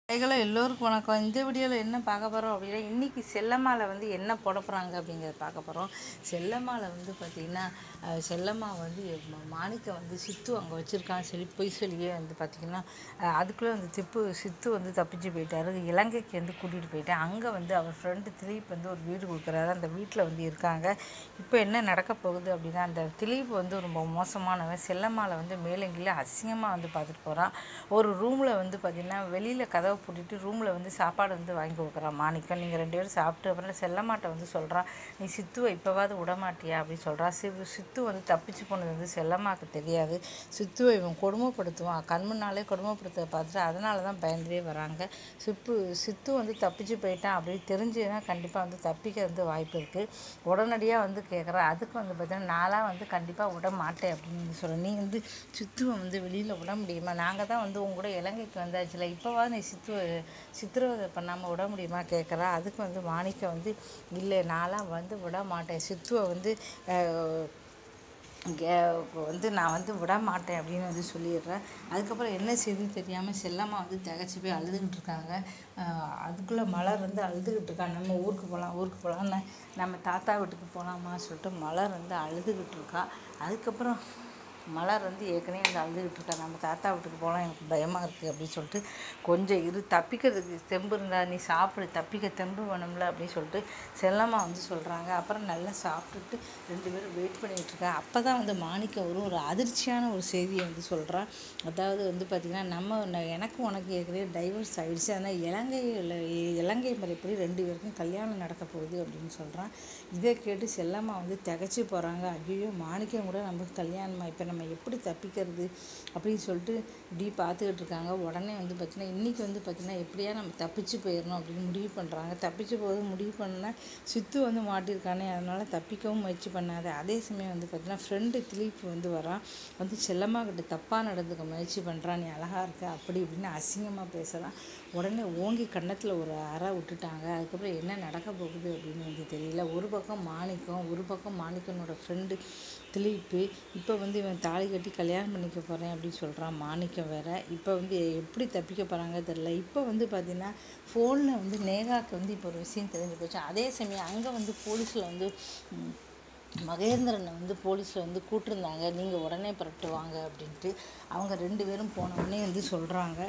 hello எல்லோருக்கும் வணக்கம் இந்த வீடியோவில் என்ன பார்க்க போகிறோம் அப்படின்னா இன்றைக்கி செல்லம்மாவில் வந்து என்ன போட போகிறாங்க அப்படிங்கிறத பார்க்க போகிறோம் செல்லம்மாவில் வந்து பார்த்திங்கன்னா அஹ், செல்லம்மா வந்து ம- மாணிக்க வந்து சித்து அங்கே வச்சுருக்கான் சொல்லி பொய் சொல்லியே வந்து பார்த்திங்கன்னா அஹ், அதுக்குள்ளே வந்து திப்பு சித்து வந்து தப்பிச்சு போயிட்டாரு இலங்கைக்கு வந்து கூட்டிகிட்டு போயிட்டேன் அங்கே வந்து அவர் ஃப்ரெண்டு திலீப் வந்து ஒரு வீடு கொடுக்குறாரு அந்த வீட்டில் வந்து இருக்காங்க இப்போ என்ன நடக்க போகுது அப்படின்னா அந்த திலீப் வந்து ரொம்ப மோசமானவன் செல்லம்மாவில் வந்து மேலங்கில அசிங்கமாக வந்து பார்த்துட்டு போகிறான் ஒரு ரூமில் வந்து பார்த்திங்கன்னா வெளியில் கதவை பூட்டிட்டு ரூமில் வந்து சாப்பாடு வந்து வாங்கி கொடுக்குறான் மாணிக்கம் நீங்கள் ரெண்டு பேரும் சாப்பிட்டு அப்புறம் செல்லம்மாட்ட வந்து சொல்கிறான் நீ சித்துவை இப்போவாது விடமாட்டியா அப்படின்னு சொல்கிறான் சி சித்து வந்து தப்பிச்சு போனது வந்து செல்லம்மாவுக்கு தெரியாது சித்துவை இவன் கொடுமைப்படுத்துவான் கண் முன்னாலே கொடுமைப்படுத்த பார்த்துட்டு அதனால தான் பயந்துட்டே வராங்க சிப்பு சித்து வந்து தப்பிச்சு போயிட்டான் அப்படின்னு தெரிஞ்சுன்னா கண்டிப்பாக வந்து தப்பிக்க வந்து வாய்ப்பு இருக்குது உடனடியாக வந்து கேட்குறேன் அதுக்கு வந்து பார்த்தீங்கன்னா நான்லாம் வந்து கண்டிப்பாக விட மாட்டேன் அப்படின்னு சொல்கிறேன் நீ வந்து சித்துவை வந்து வெளியில் விட முடியுமா நாங்கள் தான் வந்து உங்க கூட இலங்கைக்கு வந்தாச்சுல இப்போவாது நீ சித்துவை சித்திரவதை பண்ணாமல் விட முடியுமா கேட்குறா அதுக்கு வந்து மாணிக்க வந்து இல்லை நான்லாம் வந்து விட மாட்டேன் சித்துவை வந்து அஹ், கே- வந்து நான் வந்து விட மாட்டேன் அப்படின்னு வந்து சொல்லிடுறேன் அதுக்கப்புறம் என்ன செய்து தெரியாமல் செல்லம்மா வந்து திகச்சு போய் அழுதுகிட்டு இருக்காங்க ஆஹ் அதுக்குள்ளே மலர் வந்து அழுதுகிட்டு இருக்கா நம்ம ஊருக்கு போகலாம் ஊருக்கு போகலான்னு நம்ம தாத்தா வீட்டுக்கு போகலாமா சொல்லிட்டு மலர் வந்து அழுதுகிட்டு இருக்கா அதுக்கப்புறம் மலர் வந்து ஏற்கனவே வந்து அழுதுகிட்டு இருக்கா நம்ம தாத்தா வீட்டுக்கு போகலாம் எனக்கு பயமாக இருக்குது அப்படின்னு சொல்லிட்டு கொஞ்சம் இரு தப்பிக்கிறதுக்கு தெம்பு இருந்தா நீ சாப்பிடு தப்பிக்க தெம்பு வேணும்ல அப்படின்னு சொல்லிட்டு செல்லம்மா வந்து சொல்கிறாங்க அப்புறம் நல்லா சாப்பிட்டுட்டு ரெண்டு பேரும் வெயிட் பண்ணிகிட்டு இருக்கா அப்போ தான் வந்து மாணிக்க வரும் ஒரு அதிர்ச்சியான ஒரு செய்தியை வந்து சொல்கிறா அதாவது வந்து பார்த்திங்கன்னா நம்ம ந- எனக்கு உனக்கு ஏற்கனவே டைவர்ஸ் ஆயிடுச்சு ஆனால் இலங்கையில் இலங்கை முறைப்படி ரெண்டு பேருக்கும் கல்யாணம் நடக்க போகுது அப்படின்னு சொல்கிறான் இதை கேட்டு செல்லம்மா வந்து திகச்சு போகிறாங்க ஐயோ மாணிக்கம் கூட நமக்கு கல்யாணமா இப்போ நம்ம எப்படி தப்பிக்கிறது அப்படின்னு சொல்லிட்டு இப்படி பார்த்துக்கிட்டு இருக்காங்க உடனே வந்து பார்த்திங்கன்னா இன்றைக்கி வந்து பார்த்திங்கன்னா எப்படியா நம்ம தப்பிச்சு போயிடணும் அப்படின்னு முடிவு பண்ணுறாங்க தப்பிச்சு போகிறது முடிவு பண்ணால் சித்து வந்து மாட்டியிருக்கானே அதனால் தப்பிக்கவும் முயற்சி பண்ணாத அதே சமயம் வந்து பார்த்திங்கன்னா ஃப்ரெண்டு திலீப் வந்து வரான் வந்து செல்லம்மா கிட்ட தப்பாக நடந்துக்க முயற்சி பண்ணுறான் நீ அழகாக இருக்க அப்படி இப்படின்னு அசிங்கமாக பேசுகிறான் உடனே ஓங்கி கன்னத்தில் ஒரு அறை விட்டுட்டாங்க அதுக்கப்புறம் என்ன நடக்க போகுது அப்படின்னு வந்து தெரியல ஒரு பக்கம் மாணிக்கம் ஒரு பக்கம் மாணிக்கனோட ஃப்ரெண்டு திலீப்பு இப்போ வந்து இவன் தாலி கட்டி கல்யாணம் பண்ணிக்க போகிறேன் அப்படின்னு சொல்கிறான் மாணிக்கம் வேற இப்போ வந்து எப்படி தப்பிக்க போகிறாங்க தெரில இப்போ வந்து பார்த்திங்கன்னா ஃபோனில் வந்து நேகாக்கு வந்து இப்போ ஒரு விஷயம் தெரிஞ்சு போச்சு அதே சமயம் அங்கே வந்து போலீஸில் வந்து ம், மகேந்திரனை வந்து போலீஸில் வந்து கூட்டிருந்தாங்க நீங்கள் உடனே புறப்பட்டு வாங்க அப்படின்ட்டு அவங்க ரெண்டு பேரும் போன உடனே வந்து சொல்கிறாங்க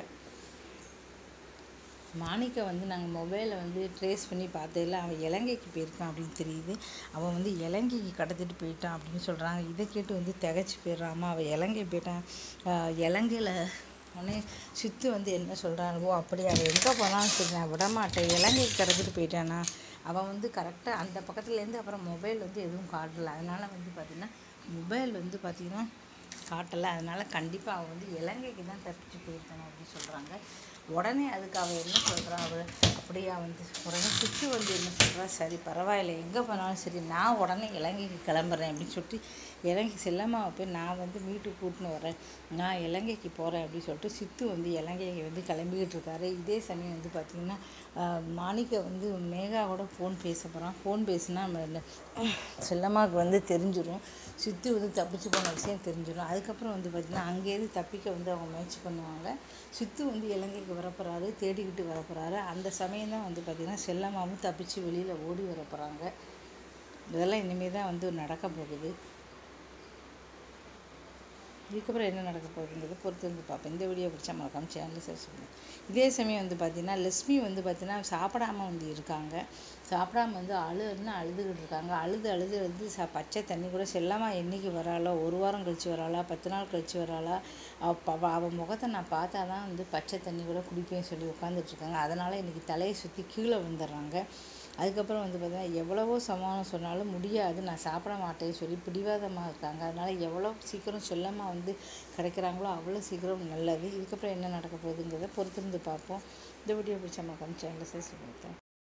மாணிக்க வந்து நாங்கள் மொபைலில் வந்து ட்ரேஸ் பண்ணி பார்த்ததில்ல அவன் இலங்கைக்கு போயிருக்கான் அப்படின்னு தெரியுது அவன் வந்து இலங்கைக்கு கடத்திட்டு போயிட்டான் அப்படின்னு சொல்கிறாங்க இதை கேட்டு வந்து திகச்சு போயிடுறாமா அவன் இலங்கை போயிட்டான் ஆஹ் இலங்கையில் உடனே சித்து வந்து என்ன சொல்கிறான் ஓ அப்படி அவன் எங்கே போனாலும் சரி நான் விட மாட்டேன் இலங்கைக்கு கடத்திட்டு போயிட்டானா அவன் வந்து கரெக்டாக அந்த பக்கத்துலேருந்து அப்புறம் மொபைல் வந்து எதுவும் காட்டல அதனால் வந்து பார்த்திங்கன்னா மொபைல் வந்து பார்த்திங்கன்னா காட்டலை அதனால் கண்டிப்பாக அவன் வந்து இலங்கைக்கு தான் தப்பிச்சு போயிருக்கான் அப்படின்னு சொல்கிறாங்க உடனே அதுக்கு அவள் என்ன சொல்கிறா அவள் அப்படியா வந்து உடனே சுற்றி வந்து என்ன சொல்கிறா சரி பரவாயில்ல எங்கே போனாலும் சரி நான் உடனே இலங்கைக்கு கிளம்புறேன் அப்படின்னு சொல்லிட்டு இலங்கை செல்லம்மாவை போய் நான் வந்து வீட்டுக்கு கூட்டின்னு வரேன் நான் இலங்கைக்கு போகிறேன் அப்படின்னு சொல்லிட்டு சித்து வந்து இலங்கைக்கு வந்து கிளம்பிக்கிட்டு இருக்காரு இதே சமயம் வந்து பார்த்திங்கன்னா ஆஹ், மாணிக்க வந்து மேகாவோட ஃபோன் பேச போகிறான் ஃபோன் பேசினா நம்ம இந்த செல்லம்மாவுக்கு வந்து தெரிஞ்சிடும் சித்து வந்து தப்பிச்சு போன விஷயம் தெரிஞ்சிடும் அதுக்கப்புறம் வந்து பார்த்திங்கன்னா அங்கேயிருந்து தப்பிக்க வந்து அவங்க முயற்சி பண்ணுவாங்க சித்து வந்து இலங்கைக்கு வரப்போகிறாரு தேடிக்கிட்டு வரப்போகிறாரு அந்த சமயம் தான் வந்து பார்த்திங்கன்னா செல்லம்மாவும் தப்பிச்சு வெளியில் ஓடி வரப்போகிறாங்க இதெல்லாம் இனிமேல் தான் வந்து நடக்க போகுது இதுக்கப்புறம் என்ன நடக்க போகுதுங்கிறது பொறுத்து வந்து பார்ப்பேன் இந்த வீடியோ பிடிச்சா மறக்காம சேனலில் சர்ச் பண்ணுங்கள் இதே சமயம் வந்து பார்த்தீங்கன்னா லட்சுமி வந்து பார்த்தீங்கன்னா சாப்பிடாம வந்து இருக்காங்க சாப்பிடாம வந்து அழுன்னு அழுதுகிட்டு இருக்காங்க அழுது அழுது அழுது ச பச்சை தண்ணி கூட செல்லாமல் என்னைக்கு வராளோ ஒரு வாரம் கழிச்சு வராளா பத்து நாள் கழிச்சு வராளா அப்போ அவள் அவள் முகத்தை நான் பார்த்தா தான் வந்து பச்சை தண்ணி கூட குடிப்பேன்னு சொல்லி உட்காந்துட்டு இருக்காங்க அதனால் இன்னைக்கு தலையை சுற்றி கீழே வந்துடுறாங்க அதுக்கப்புறம் வந்து பார்த்தீங்கன்னா எவ்வளவோ சமாதானம் சொன்னாலும் முடியாது நான் சாப்பிட மாட்டேன்னு சொல்லி பிடிவாதமாக இருக்காங்க அதனால் எவ்வளோ சீக்கிரம் செல்லமாக வந்து கிடைக்கிறாங்களோ அவ்வளோ சீக்கிரம் நல்லது இதுக்கப்புறம் என்ன நடக்க போகுதுங்கிறத பொறுத்திருந்து பார்ப்போம் இந்த வீடியோ பிடிச்ச மக்கள் சேனலை சப்ஸ்கிரைப் பண்ணுங்க